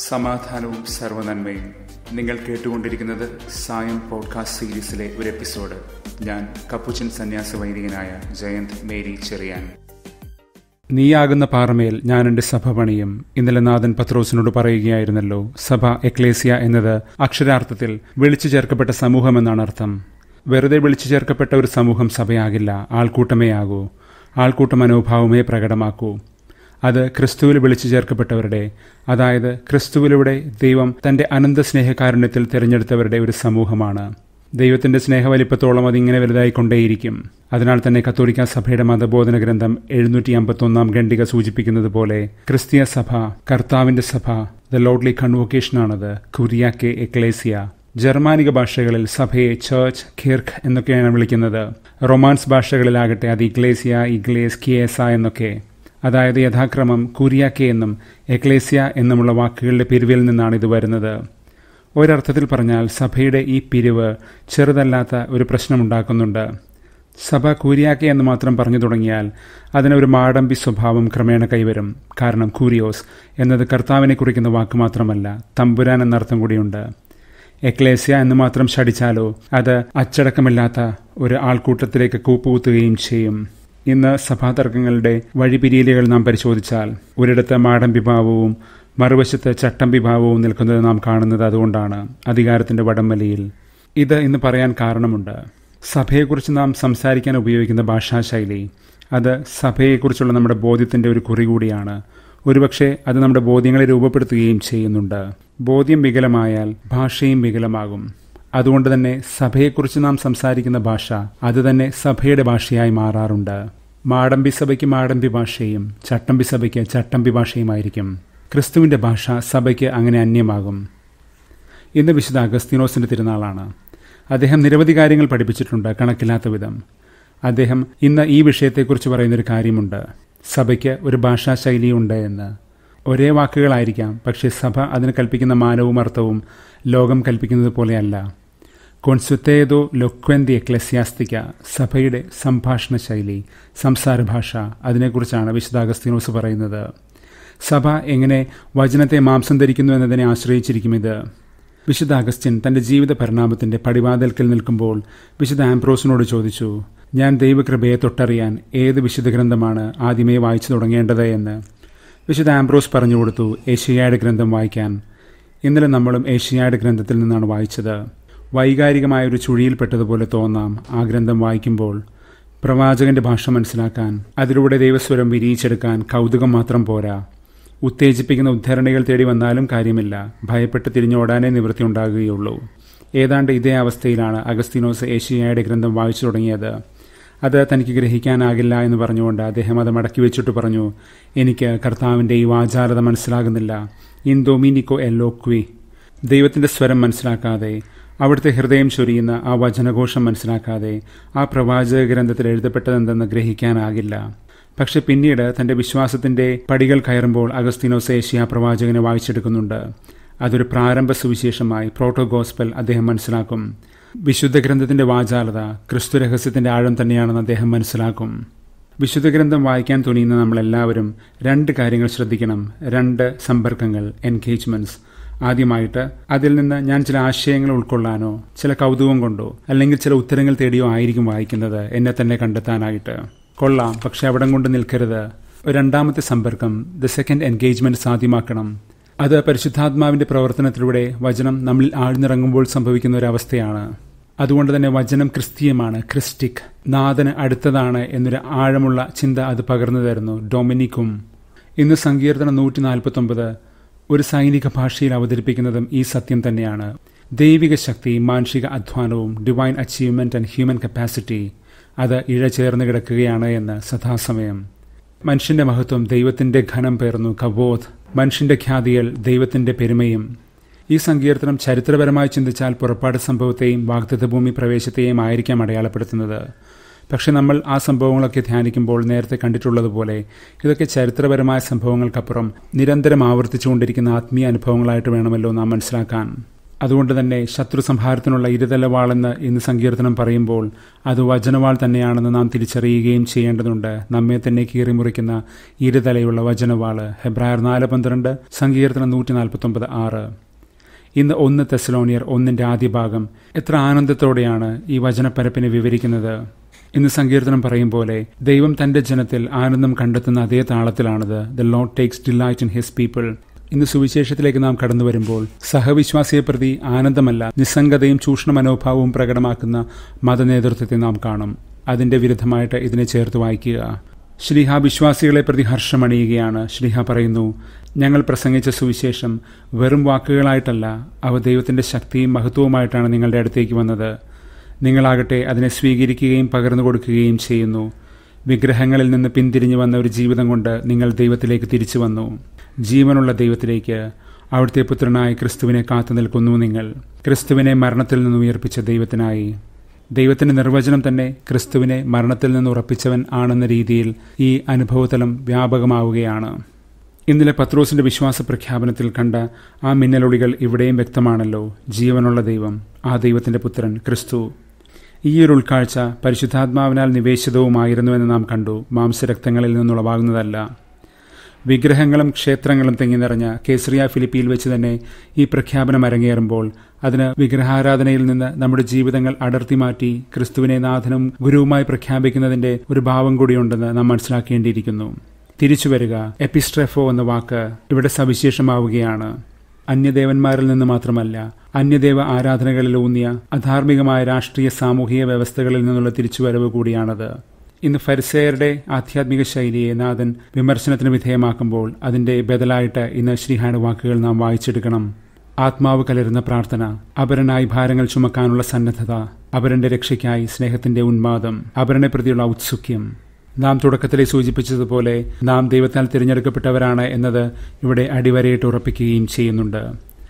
സമാധാനവും സർവനന്മയും നിങ്ങൾ കേട്ടുകൊണ്ടിരിക്കുന്നത് സായം പോഡ്കാസ്റ്റ് സീരീസിലെ ഒരു എപ്പിസോഡ് ഞാൻ കപ്പുച്ചൻ സന്യാസ വൈദികനായ ജയന്ത് മേരി ചെറിയാൻ നീയാകുന്ന പാറമേൽ ഞാൻ എൻ്റെ സഭ പണിയും ഇന്നലെ നാഥൻ പത്രോസിനോട് പറയുകയായിരുന്നല്ലോ സഭ എക്ലേസിയ എന്നത് അക്ഷരാർത്ഥത്തിൽ വിളിച്ചു ചേർക്കപ്പെട്ട സമൂഹമെന്നാണ് അർത്ഥം വെറുതെ വിളിച്ചു ചേർക്കപ്പെട്ട ഒരു സമൂഹം സഭയാകില്ല ആൾക്കൂട്ടമേ ആകൂ ആൾക്കൂട്ട മനോഭാവമേ പ്രകടമാക്കൂ അത് ക്രിസ്തുവിൽ വിളിച്ചു ചേർക്കപ്പെട്ടവരുടെ അതായത് ക്രിസ്തുവിലൂടെ ദൈവം തന്റെ അനന്ത സ്നേഹകാരുണ്യത്തിൽ തിരഞ്ഞെടുത്തവരുടെ ഒരു സമൂഹമാണ് ദൈവത്തിന്റെ സ്നേഹവലിപ്പത്തോളം അതിങ്ങനെ വലുതായിക്കൊണ്ടേയിരിക്കും അതിനാൽ തന്നെ കത്തോലിക്ക സഭയുടെ മതബോധന ഗ്രന്ഥം എഴുന്നൂറ്റി അമ്പത്തൊന്നാം ഖണ്ഡിക സൂചിപ്പിക്കുന്നത് പോലെ ക്രിസ്തീയ സഭ കർത്താവിന്റെ സഭ ദ ലോഡ്ലി കൺവോക്കേഷനാണത് കുരിയാക്കെ എക്ലേസിയ ജർമാനിക ഭാഷകളിൽ സഭയെ ചേർച്ച് ഖിർഖ് എന്നൊക്കെയാണ് വിളിക്കുന്നത് റൊമാൻസ് ഭാഷകളിലാകട്ടെ അത് ഇഗ്ലേസിയ ഇഗ്ലേസ് കിയേസ എന്നൊക്കെ അതായത് യഥാക്രമം കുരിയാക്കെ എന്നും എക്ലേസിയ എന്നുമുള്ള വാക്കുകളുടെ പിരിവിൽ നിന്നാണ് ഇത് വരുന്നത് ഒരർത്ഥത്തിൽ പറഞ്ഞാൽ സഭയുടെ ഈ പിരിവ് ചെറുതല്ലാത്ത ഒരു പ്രശ്നമുണ്ടാക്കുന്നുണ്ട് സഭ കൂരിയാക്കെ എന്ന് മാത്രം പറഞ്ഞു തുടങ്ങിയാൽ അതിനൊരു മാടമ്പി സ്വഭാവം ക്രമേണ കൈവരും കാരണം കൂരിയോസ് എന്നത് കർത്താവിനെ കുറിക്കുന്ന വാക്ക് മാത്രമല്ല തമ്പുരാൻ എന്നർത്ഥം കൂടിയുണ്ട് എക്ലേസ്യ എന്ന് മാത്രം ശടിച്ചാലോ അത് അച്ചടക്കമില്ലാത്ത ഒരു ആൾക്കൂട്ടത്തിലേക്ക് കൂപ്പുകുത്തുകയും ചെയ്യും ഇന്ന് സഭാതർക്കങ്ങളുടെ വഴിപിരിയലുകൾ നാം പരിശോധിച്ചാൽ ഒരിടത്ത് മാടമ്പിഭാവവും മറുവശത്ത് ചട്ടമ്പിഭാവവും നിൽക്കുന്നത് നാം കാണുന്നത് അതുകൊണ്ടാണ് അധികാരത്തിന്റെ വടംവലിയിൽ ഇത് ഇന്ന് പറയാൻ കാരണമുണ്ട് സഭയെക്കുറിച്ച് നാം സംസാരിക്കാൻ ഉപയോഗിക്കുന്ന ഭാഷാശൈലി അത് സഭയെക്കുറിച്ചുള്ള നമ്മുടെ ബോധ്യത്തിന്റെ ഒരു കുറി കൂടിയാണ് ഒരുപക്ഷെ അത് നമ്മുടെ ബോധ്യങ്ങളെ രൂപപ്പെടുത്തുകയും ചെയ്യുന്നുണ്ട് ബോധ്യം വികലമായാൽ ഭാഷയും വികലമാകും അതുകൊണ്ട് തന്നെ സഭയെക്കുറിച്ച് നാം സംസാരിക്കുന്ന ഭാഷ അത് തന്നെ സഭയുടെ ഭാഷയായി മാറാറുണ്ട് മാടമ്പി സഭയ്ക്ക് മാടമ്പി ഭാഷയും ചട്ടമ്പി സഭയ്ക്ക് ചട്ടമ്പി ഭാഷയുമായിരിക്കും ക്രിസ്തുവിന്റെ ഭാഷ സഭയ്ക്ക് അങ്ങനെ അന്യമാകും ഇന്ന് വിശുദ്ധ അഗസ്തീനോസിന്റെ തിരുനാളാണ് അദ്ദേഹം നിരവധി കാര്യങ്ങൾ പഠിപ്പിച്ചിട്ടുണ്ട് കണക്കില്ലാത്ത വിധം അദ്ദേഹം ഇന്ന് ഈ വിഷയത്തെക്കുറിച്ച് പറയുന്നൊരു കാര്യമുണ്ട് സഭയ്ക്ക് ഒരു ഭാഷാ ശൈലിയുണ്ട് എന്ന് ഒരേ വാക്കുകളായിരിക്കാം പക്ഷേ സഭ അതിന് കൽപ്പിക്കുന്ന മാനവും അർത്ഥവും ലോകം കൽപ്പിക്കുന്നത് പോലെയല്ല കോൺസുത്തേതോ ലൊക്വന്തി എക്ലസ്യാസ്തിക സഭയുടെ സംഭാഷണ ശൈലി സംസാര ഭാഷ അതിനെക്കുറിച്ചാണ് വിശുദ്ധ അഗസ്തീനോസ് പറയുന്നത് സഭ എങ്ങനെ വചനത്തെ മാംസം ധരിക്കുന്നു എന്നതിനെ ആശ്രയിച്ചിരിക്കും ഇത് വിശുദ്ധ അഗസ്റ്റിൻ തന്റെ ജീവിത പരിണാമത്തിന്റെ പടിവാതിൽക്കൽ നിൽക്കുമ്പോൾ വിശുദ്ധ ആംപ്രോസിനോട് ചോദിച്ചു ഞാൻ ദൈവകൃപയെ തൊട്ടറിയാൻ ഏത് വിശുദ്ധ ഗ്രന്ഥമാണ് ആദ്യമേ വായിച്ചു തുടങ്ങേണ്ടത് എന്ന് വിശുദ്ധ ആംബ്രോസ് പറഞ്ഞു കൊടുത്തു ഏഷ്യയുടെ ഗ്രന്ഥം വായിക്കാൻ ഇന്നലെ നമ്മളും ഏഷ്യയുടെ ഗ്രന്ഥത്തിൽ നിന്നാണ് വായിച്ചത് വൈകാരികമായ ഒരു ചുഴിയിൽപ്പെട്ടതുപോലെ തോന്നാം ആ ഗ്രന്ഥം വായിക്കുമ്പോൾ പ്രവാചകന്റെ ഭാഷ മനസ്സിലാക്കാൻ അതിലൂടെ ദൈവസ്വരം വിരിയിച്ചെടുക്കാൻ കൗതുകം മാത്രം പോരാ ഉത്തേജിപ്പിക്കുന്ന ഉദ്ധരണികൾ തേടി വന്നാലും കാര്യമില്ല ഭയപ്പെട്ട് തിരിഞ്ഞോടാനേ നിവൃത്തി ഉണ്ടാകുകയുള്ളൂ ഏതാണ്ട് ഇതേ അവസ്ഥയിലാണ് അഗസ്തീനോസ് ഏഷ്യയുടെ ഗ്രന്ഥം വായിച്ചു തുടങ്ങിയത് അത് തനിക്ക് ഗ്രഹിക്കാനാകില്ല എന്ന് പറഞ്ഞുകൊണ്ട് അദ്ദേഹം അത് മടക്കി വെച്ചിട്ട് പറഞ്ഞു എനിക്ക് കർത്താവിൻ്റെ ഈ വാചാരത മനസ്സിലാകുന്നില്ല ഇൻ ഡൊമിനിക്കോ എല്ലോക്വി ദൈവത്തിൻ്റെ സ്വരം മനസ്സിലാക്കാതെ അവിടുത്തെ ഹൃദയം ചൊരിയുന്ന ആ വചനഘോഷം മനസ്സിലാക്കാതെ ആ പ്രവാചക ഗ്രന്ഥത്തിൽ എഴുതപ്പെട്ടതെന്തെന്ന് ഗ്രഹിക്കാനാകില്ല പക്ഷെ പിന്നീട് തന്റെ വിശ്വാസത്തിന്റെ പടികൾ കയറുമ്പോൾ അഗസ്തീനോസ് ഏഷ്യ പ്രവാചകനെ വായിച്ചെടുക്കുന്നുണ്ട് അതൊരു പ്രാരംഭ സുവിശേഷമായി പ്രോട്ടോ ഗോസ്പൽ അദ്ദേഹം മനസ്സിലാക്കും വിശുദ്ധ ഗ്രന്ഥത്തിന്റെ വാചാലത ക്രിസ്തു രഹസ്യത്തിന്റെ ആഴം തന്നെയാണെന്ന് അദ്ദേഹം മനസ്സിലാക്കും വിശുദ്ധ ഗ്രന്ഥം വായിക്കാൻ തുനിയുന്ന നമ്മളെല്ലാവരും രണ്ട് കാര്യങ്ങൾ ശ്രദ്ധിക്കണം രണ്ട് സമ്പർക്കങ്ങൾ എൻഗേജ്മെന്റ്സ് ആദ്യമായിട്ട് അതിൽ നിന്ന് ഞാൻ ചില ആശയങ്ങൾ ഉൾക്കൊള്ളാനോ ചില കൗതുകം കൊണ്ടോ അല്ലെങ്കിൽ ചില ഉത്തരങ്ങൾ തേടിയോ ആയിരിക്കും വായിക്കുന്നത് എന്നെ തന്നെ കണ്ടെത്താനായിട്ട് കൊള്ളാം പക്ഷെ അവിടം കൊണ്ട് നിൽക്കരുത് രണ്ടാമത്തെ സമ്പർക്കം ദ സെക്കൻഡ് എൻഗേജ്മെന്റ് സാധ്യമാക്കണം അത് പരിശുദ്ധാത്മാവിന്റെ പ്രവർത്തനത്തിലൂടെ വചനം നമ്മളിൽ ആഴ്ന്നിറങ്ങുമ്പോൾ സംഭവിക്കുന്ന ഒരു അവസ്ഥയാണ് അതുകൊണ്ട് തന്നെ വചനം ക്രിസ്തീയമാണ് ക്രിസ്റ്റിക് നാഥന് അടുത്തതാണ് എന്നൊരു ആഴമുള്ള ചിന്ത അത് പകർന്നു തരുന്നു ഡൊമിനിക്കും ഇന്ന് സങ്കീർത്തനം നൂറ്റി നാൽപ്പത്തൊമ്പത് ഒരു സൈനിക ഭാഷയിൽ അവതരിപ്പിക്കുന്നതും ഈ സത്യം തന്നെയാണ് ദൈവിക ശക്തി മാനുഷിക അധ്വാനവും divine achievement and human capacity അത് ഇഴചേർന്ന് കിടക്കുകയാണ് എന്ന് സദാസമയം മനുഷ്യന്റെ മഹത്വം ദൈവത്തിന്റെ ഘനം പേർന്നു കവോധ് മനുഷ്യന്റെ ഖ്യാതികൾ ദൈവത്തിന്റെ പെരുമയും ഈ സങ്കീർത്തനം ചരിത്രപരമായി ചിന്തിച്ചാൽ പുറപ്പാട് സംഭവത്തെയും വാഗ്ദത്തഭൂമി പ്രവേശത്തെയും ആയിരിക്കാം അടയാളപ്പെടുത്തുന്നത് പക്ഷെ നമ്മൾ ആ സംഭവങ്ങളൊക്കെ ധ്യാനിക്കുമ്പോൾ നേരത്തെ കണ്ടിട്ടുള്ളതുപോലെ ഇതൊക്കെ ചരിത്രപരമായ സംഭവങ്ങൾക്കപ്പുറം നിരന്തരം ആവർത്തിച്ചുകൊണ്ടിരിക്കുന്ന ആത്മീയ അനുഭവങ്ങളായിട്ട് വേണമല്ലോ നാം മനസ്സിലാക്കാൻ അതുകൊണ്ട് തന്നെ ശത്രു സംഹാരത്തിനുള്ള ഇരുതലവാളെന്ന് ഇന്ന് സങ്കീർത്തനം പറയുമ്പോൾ അത് വചനവാൾ തന്നെയാണെന്ന് നാം തിരിച്ചറിയുകയും ചെയ്യേണ്ടതുണ്ട് നമ്മെ തന്നെ കീറിമുറിക്കുന്ന ഇരുതലയുള്ള വചനവാള് ഹെബ്രായർ നാല് പന്ത്രണ്ട് സങ്കീർത്തനം നൂറ്റി നാൽപ്പത്തൊമ്പത് ആറ് ഇന്ന് ഒന്ന് തെസലോണിയർ ഒന്നിന്റെ ആദ്യ ഭാഗം എത്ര ആനന്ദത്തോടെയാണ് ഈ വചനപ്പരപ്പിനെ വിവരിക്കുന്നത് ഇന്ന് സങ്കീർത്തനം പറയും പോലെ ദൈവം തന്റെ ജനത്തിൽ ആനന്ദം കണ്ടെത്തുന്ന അതേ താളത്തിലാണിത് the Lord takes delight in his people ഇന്ന് സുവിശേഷത്തിലേക്ക് നാം കടന്നു വരുമ്പോൾ സഹവിശ്വാസിയെ പ്രതി ആനന്ദമല്ല നിസ്സംഗതയും ചൂഷണ മനോഭാവവും പ്രകടമാക്കുന്ന മതനേതൃത്വത്തെ നാം കാണും അതിന്റെ വിരുദ്ധമായിട്ട് ഇതിനെ ചേർത്ത് വായിക്കുക ശ്രീഹ വിശ്വാസികളെ പ്രതി ഹർഷമണിയുകയാണ് ശ്രീഹ പറയുന്നു ഞങ്ങൾ പ്രസംഗിച്ച സുവിശേഷം വെറും വാക്കുകളായിട്ടല്ല അവ ദൈവത്തിന്റെ ശക്തിയും മഹത്വവുമായിട്ടാണ് നിങ്ങളുടെ അടുത്തേക്ക് വന്നത് നിങ്ങളാകട്ടെ അതിനെ സ്വീകരിക്കുകയും പകർന്നു കൊടുക്കുകയും ചെയ്യുന്നു വിഗ്രഹങ്ങളിൽ നിന്ന് പിന്തിരിഞ്ഞു വന്ന ഒരു ജീവിതം കൊണ്ട് നിങ്ങൾ ദൈവത്തിലേക്ക് തിരിച്ചു വന്നു ജീവനുള്ള ദൈവത്തിലേക്ക് അവിടുത്തെ പുത്രനായ ക്രിസ്തുവിനെ കാത്തു നിൽക്കുന്നു നിങ്ങൾ ക്രിസ്തുവിനെ മരണത്തിൽ നിന്ന് ഉയർപ്പിച്ച ദൈവത്തിനായി ദൈവത്തിന്റെ നിർവചനം തന്നെ ക്രിസ്തുവിനെ മരണത്തിൽ നിന്ന് ഉറപ്പിച്ചവൻ ആണെന്ന രീതിയിൽ ഈ അനുഭവതലം വ്യാപകമാവുകയാണ് ഇന്നലെ പത്രോസിന്റെ വിശ്വാസ പ്രഖ്യാപനത്തിൽ കണ്ട ആ മിന്നലൊളികൾ ഇവിടെയും വ്യക്തമാണല്ലോ ജീവനുള്ള ദൈവം ആ ദൈവത്തിന്റെ പുത്രൻ ക്രിസ്തു ഈ ഒരു ഉൾക്കാഴ്ച പരിശുദ്ധാത്മാവിനാൽ നിവേശിതവുമായിരുന്നുവെന്ന് നാം കണ്ടു മാംസരക്തങ്ങളിൽ നിന്നുളവാകുന്നതല്ല വിഗ്രഹങ്ങളും ക്ഷേത്രങ്ങളും തെങ്ങി നിറഞ്ഞ കേസറിയ ഫിലിപ്പിയിൽ വെച്ച് തന്നെ ഈ പ്രഖ്യാപനം അരങ്ങേറുമ്പോൾ അതിന് വിഗ്രഹാരാധനയിൽ നിന്ന് നമ്മുടെ ജീവിതങ്ങൾ അടർത്തി മാറ്റി ക്രിസ്തുവിനെ നാഥനും ഗുരുവുമായി പ്രഖ്യാപിക്കുന്നതിന്റെ ഒരു ഭാവം കൂടിയുണ്ടെന്ന് നാം മനസ്സിലാക്കേണ്ടിയിരിക്കുന്നു തിരിച്ചു വരിക എപ്പിസ്ട്രെഫോ എന്ന വാക്ക് ഇവിടെ സവിശേഷമാവുകയാണ് അന്യദേവന്മാരിൽ നിന്ന് മാത്രമല്ല അന്യദേവ ആരാധനകളിൽ ഊന്നിയ അധാർമികമായ രാഷ്ട്രീയ സാമൂഹിക വ്യവസ്ഥകളിൽ നിന്നുള്ള തിരിച്ചുവരവ് കൂടിയാണത് ഇന്ന് ഫരിസേയരുടെ ആധ്യാത്മിക ശൈലിയെ നാഥൻ വിമർശനത്തിന് വിധേയമാക്കുമ്പോൾ അതിന്റെ ബദലായിട്ട് ഇന്ന് ശ്രീഹായുടെ വാക്കുകൾ നാം വായിച്ചെടുക്കണം ആത്മാവ് കലരുന്ന പ്രാർത്ഥന അപരനായി ഭാരങ്ങൾ ചുമക്കാനുള്ള സന്നദ്ധത അപരന്റെ രക്ഷയ്ക്കായി സ്നേഹത്തിന്റെ ഉന്മാദം അപരനെ പ്രതിയുള്ള ഔത്സുക്യം നാം തുടക്കത്തിലെ സൂചിപ്പിച്ചതുപോലെ നാം ദൈവത്താൽ തിരഞ്ഞെടുക്കപ്പെട്ടവരാണ് എന്നത് ഇവിടെ അടിവരയിട്ട് ഉറപ്പിക്കുകയും ചെയ്യുന്നുണ്ട്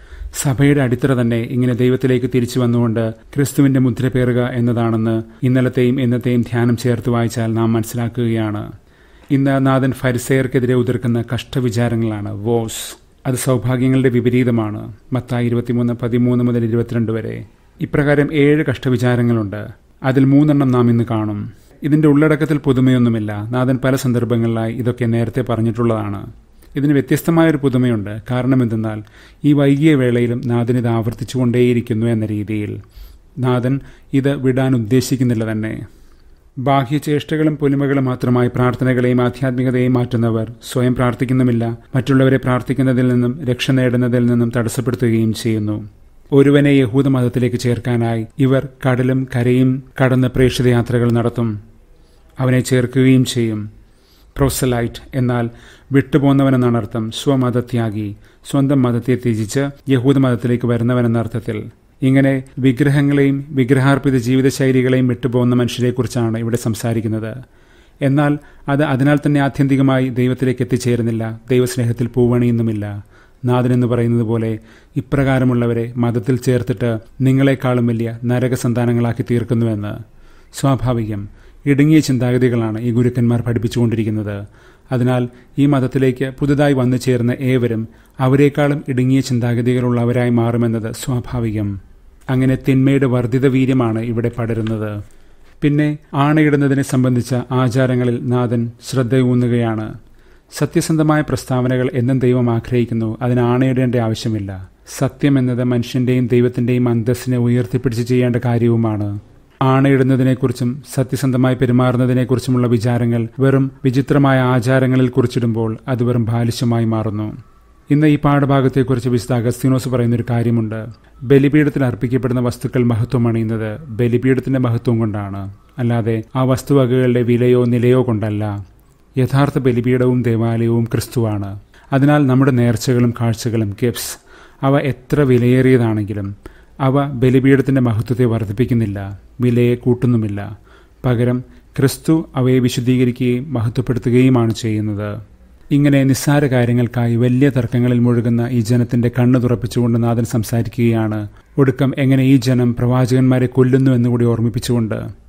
സഭയുടെ അടിത്തറ തന്നെ ഇങ്ങനെ ദൈവത്തിലേക്ക് തിരിച്ചു വന്നുകൊണ്ട് ക്രിസ്തുവിന്റെ മുദ്ര പേറുക എന്നതാണെന്ന് ഇന്നലത്തെയും ഇന്നത്തെയും ധ്യാനം ചേർത്ത് വായിച്ചാൽ നാം മനസ്സിലാക്കുകയാണ് ഇന്ന് നാഥൻ ഫരിസെയർക്കെതിരെ ഉതിർക്കുന്ന കഷ്ടവിചാരങ്ങളാണ് വോസ് അത് സൗഭാഗ്യങ്ങളുടെ വിപരീതമാണ് മത്തായി ഇരുപത്തിമൂന്ന് പതിമൂന്ന് മുതൽ ഇരുപത്തിരണ്ട് വരെ ഇപ്രകാരം ഏഴ് കഷ്ടവിചാരങ്ങളുണ്ട് അതിൽ മൂന്നെണ്ണം നാം ഇന്ന് കാണും ഇതിന്റെ ഉള്ളടക്കത്തിൽ പുതുമയൊന്നുമില്ല നാഥൻ പല സന്ദർഭങ്ങളിലായി ഇതൊക്കെ നേരത്തെ പറഞ്ഞിട്ടുള്ളതാണ് ഇതിന് വ്യത്യസ്തമായൊരു പുതുമയുണ്ട് കാരണം എന്തെന്നാൽ ഈ വൈകിയ വേളയിലും നാഥൻ ഇത് ആവർത്തിച്ചുകൊണ്ടേയിരിക്കുന്നു എന്ന രീതിയിൽ നാഥൻ ഇത് വിടാൻ ഉദ്ദേശിക്കുന്നില്ല തന്നെ ബാഹ്യചേഷ്ടകളും പൊലിമകളും മാത്രമായി പ്രാർത്ഥനകളെയും ആധ്യാത്മികതയെയും മാറ്റുന്നവർ സ്വയം പ്രാർത്ഥിക്കുന്നുമില്ല മറ്റുള്ളവരെ പ്രാർത്ഥിക്കുന്നതിൽ നിന്നും രക്ഷ നേടുന്നതിൽ നിന്നും തടസ്സപ്പെടുത്തുകയും ചെയ്യുന്നു ഒരുവനെ യഹൂദ മതത്തിലേക്ക് ചേർക്കാനായി ഇവർ കടലും കരയും കടന്ന് പ്രേക്ഷിതയാത്രകൾ നടത്തും അവനെ ചേർക്കുകയും ചെയ്യും പ്രോസലൈറ്റ് എന്നാൽ വിട്ടുപോന്നവനെന്നാണ് അർത്ഥം സ്വമതത്യാഗി സ്വന്തം മതത്തെ ത്യജിച്ച് യഹൂദ മതത്തിലേക്ക് വരുന്നവനെന്ന അർത്ഥത്തിൽ ഇങ്ങനെ വിഗ്രഹങ്ങളെയും വിഗ്രഹാർപ്പിത ജീവിതശൈലികളെയും വിട്ടുപോകുന്ന മനുഷ്യരെക്കുറിച്ചാണ് ഇവിടെ സംസാരിക്കുന്നത് എന്നാൽ അത് അതിനാൽ തന്നെ ആത്യന്തികമായി ദൈവത്തിലേക്ക് എത്തിച്ചേരുന്നില്ല ദൈവസ്നേഹത്തിൽ പൂവണിയുന്നുമില്ല നാഥൻ എന്ന് പറയുന്നത് പോലെ ഇപ്രകാരമുള്ളവരെ മതത്തിൽ ചേർത്തിട്ട് നിങ്ങളെക്കാളും വലിയ നരകസന്താനങ്ങളാക്കി തീർക്കുന്നുവെന്ന് സ്വാഭാവികം ഇടുങ്ങിയ ചിന്താഗതികളാണ് ഈ ഗുരുക്കന്മാർ പഠിപ്പിച്ചുകൊണ്ടിരിക്കുന്നത് അതിനാൽ ഈ മതത്തിലേക്ക് പുതുതായി വന്നു ചേർന്ന ഏവരും അവരെക്കാളും ഇടുങ്ങിയ ചിന്താഗതികളുള്ളവരായി മാറുമെന്നത് സ്വാഭാവികം അങ്ങനെ തിന്മയുടെ വർദ്ധിത വീര്യമാണ് ഇവിടെ പടരുന്നത് പിന്നെ ആണയിടുന്നതിനെ സംബന്ധിച്ച ആചാരങ്ങളിൽ നാഥൻ ശ്രദ്ധയൂന്നുകയാണ് സത്യസന്ധമായ പ്രസ്താവനകൾ എന്നും ദൈവം ആഗ്രഹിക്കുന്നു അതിന് ആണയിടേണ്ട ആവശ്യമില്ല സത്യം എന്നത് മനുഷ്യന്റെയും ദൈവത്തിന്റെയും അന്തസ്സിനെ ഉയർത്തിപ്പിടിച്ച് ചെയ്യേണ്ട കാര്യവുമാണ് ആണയിടുന്നതിനെക്കുറിച്ചും സത്യസന്ധമായി പെരുമാറുന്നതിനെക്കുറിച്ചുമുള്ള വിചാരങ്ങൾ വെറും വിചിത്രമായ ആചാരങ്ങളിൽ കുറിച്ചിടുമ്പോൾ അത് വെറും ബാലിശ്യമായി മാറുന്നു ഇന്ന് ഈ പാഠഭാഗത്തെക്കുറിച്ച് വിശുദ്ധ അഗസ്തീനോസ് പറയുന്നൊരു കാര്യമുണ്ട് ബലിപീഠത്തിൽ അർപ്പിക്കപ്പെടുന്ന വസ്തുക്കൾ മഹത്വം അണിയുന്നത് ബലിപീഠത്തിന്റെ മഹത്വം കൊണ്ടാണ് അല്ലാതെ ആ വസ്തുവകകളുടെ വിലയോ നിലയോ കൊണ്ടല്ല യഥാർത്ഥ ബലിപീഠവും ദേവാലയവും ക്രിസ്തുവാണ് അതിനാൽ നമ്മുടെ നേർച്ചകളും കാഴ്ചകളും ഗിഫ്റ്റ്സ് അവ എത്ര വിലയേറിയതാണെങ്കിലും അവ ബലിപീഠത്തിന്റെ മഹത്വത്തെ വർദ്ധിപ്പിക്കുന്നില്ല വിലയെ കൂട്ടുന്നുമില്ല പകരം ക്രിസ്തു അവയെ വിശുദ്ധീകരിക്കുകയും മഹത്വപ്പെടുത്തുകയുമാണ് ചെയ്യുന്നത് ഇങ്ങനെ നിസ്സാര കാര്യങ്ങൾക്കായി വലിയ തർക്കങ്ങളിൽ മുഴുകുന്ന ഈ ജനത്തിന്റെ കണ്ണു തുറപ്പിച്ചുകൊണ്ട് നാഥൻ സംസാരിക്കുകയാണ് ഒടുക്കം എങ്ങനെ ഈ ജനം പ്രവാചകന്മാരെ കൊല്ലുന്നു എന്നുകൂടി ഓർമ്മിപ്പിച്ചുകൊണ്ട്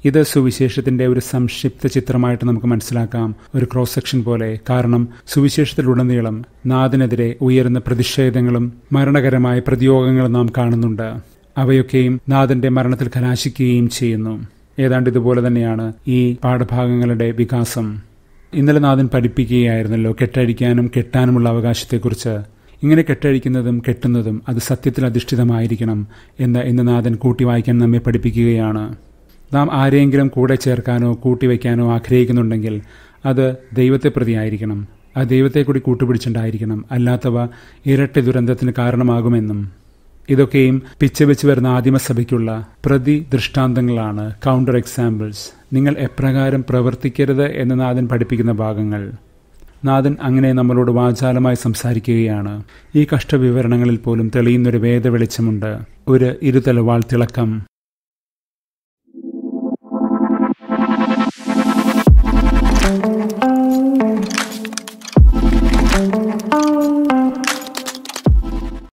ഇത് സുവിശേഷത്തിന്റെ ഒരു സംക്ഷിപ്ത ചിത്രമായിട്ട് നമുക്ക് മനസ്സിലാക്കാം ഒരു ക്രോസ് സെക്ഷൻ പോലെ കാരണം സുവിശേഷത്തിലുടനീളം നാദിനെതിരെ ഉയരുന്ന പ്രതിഷേധങ്ങളും മരണകരമായ പ്രതിയോഗങ്ങളും നാം കാണുന്നുണ്ട് അവയൊക്കെയും നാഥന്റെ മരണത്തിൽ കലാശിക്കുകയും ചെയ്യുന്നു ഏതാണ്ട് ഇതുപോലെ തന്നെയാണ് ഈ പാഠഭാഗങ്ങളുടെ വികാസം ഇന്നലെ നാഥൻ പഠിപ്പിക്കുകയായിരുന്നല്ലോ കെട്ടഴിക്കാനും കെട്ടാനുമുള്ള അവകാശത്തെക്കുറിച്ച് ഇങ്ങനെ കെട്ടഴിക്കുന്നതും കെട്ടുന്നതും അത് സത്യത്തിൽ അധിഷ്ഠിതമായിരിക്കണം എന്ന് ഇന്ന് നാഥൻ കൂട്ടി വായിക്കാൻ നമ്മെ പഠിപ്പിക്കുകയാണ് നാം ആരെയെങ്കിലും കൂടെ ചേർക്കാനോ കൂട്ടിവയ്ക്കാനോ ആഗ്രഹിക്കുന്നുണ്ടെങ്കിൽ അത് ദൈവത്തെ പ്രതിയായിരിക്കണം ആ ദൈവത്തെ കൂടി കൂട്ടുപിടിച്ചുണ്ടായിരിക്കണം അല്ലാത്തവ ഇരട്ടി ദുരന്തത്തിന് കാരണമാകുമെന്നും ഇതൊക്കെയും പിച്ചവെച്ച് വരുന്ന ആദിമസഭയ്ക്കുള്ള പ്രതി ദൃഷ്ടാന്തങ്ങളാണ് കൗണ്ടർ എക്സാമ്പിൾസ് നിങ്ങൾ എപ്രകാരം പ്രവർത്തിക്കരുത് എന്ന് നാഥൻ പഠിപ്പിക്കുന്ന ഭാഗങ്ങൾ നാഥൻ അങ്ങനെ നമ്മളോട് വാചാലമായി സംസാരിക്കുകയാണ് ഈ കഷ്ടവിവരണങ്ങളിൽ പോലും തെളിയുന്നൊരു വേദ വെളിച്ചമുണ്ട് ഒരു ഇരുതലവാൾ തിളക്കം thank you